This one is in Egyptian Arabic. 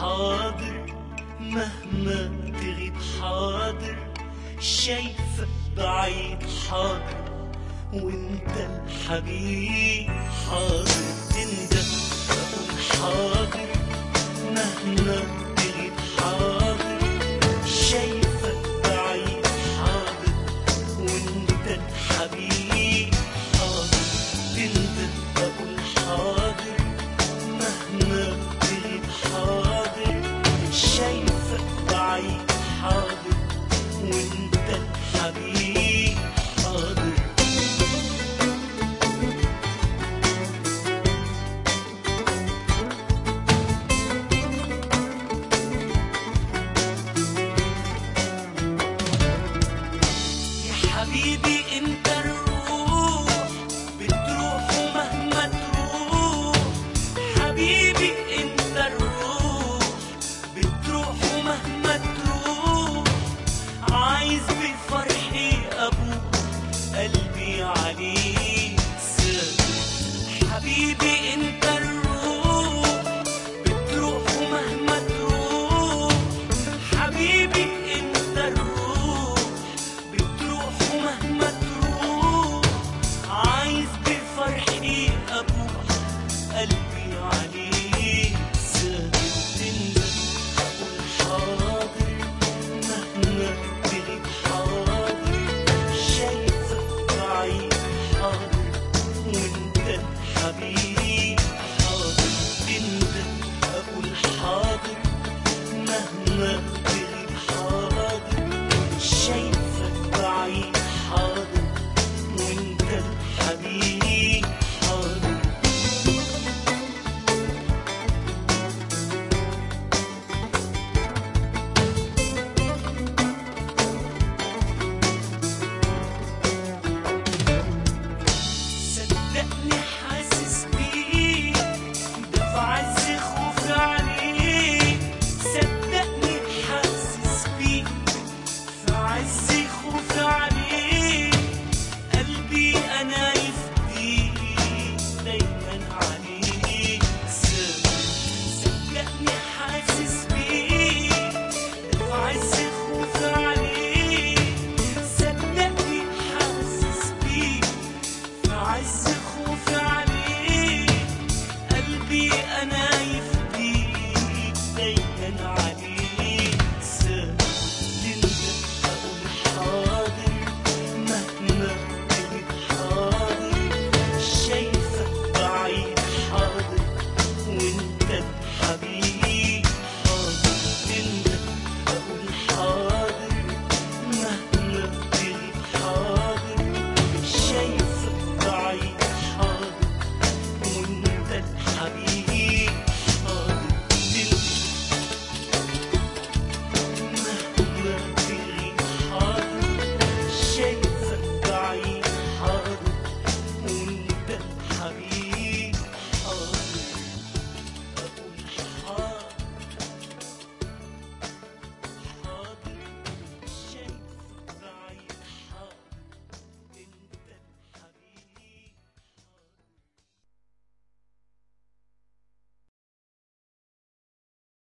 حاضر مهما تغيب حاضر شايفك بعيد حاضر وانت الحبيب حاضر انت اقول حاضر مهما تغيب حاضر شايفك بعيد حاضر وانت الحبيب حاضر انت اقول حاضر مهما تغيب حاضر شايفك بعيد حاضر وانت الحبيب حاضر يا حبيبي انت الروح بتروح ومهما تروح حبيبي انت الروح بتروح ومهما تروح عايز بفرحي ابوك قلبي عليك سابق حبيبي انت الروح بتروح ومهما تروح حبيبي انت الروح بتروح ومهما تروح عايز بفرحي ابوح قلبي عليك ثابت تندم اقول حاضر مهما تغيب حاضر شايفك بعيد حاضر وانت الحبيب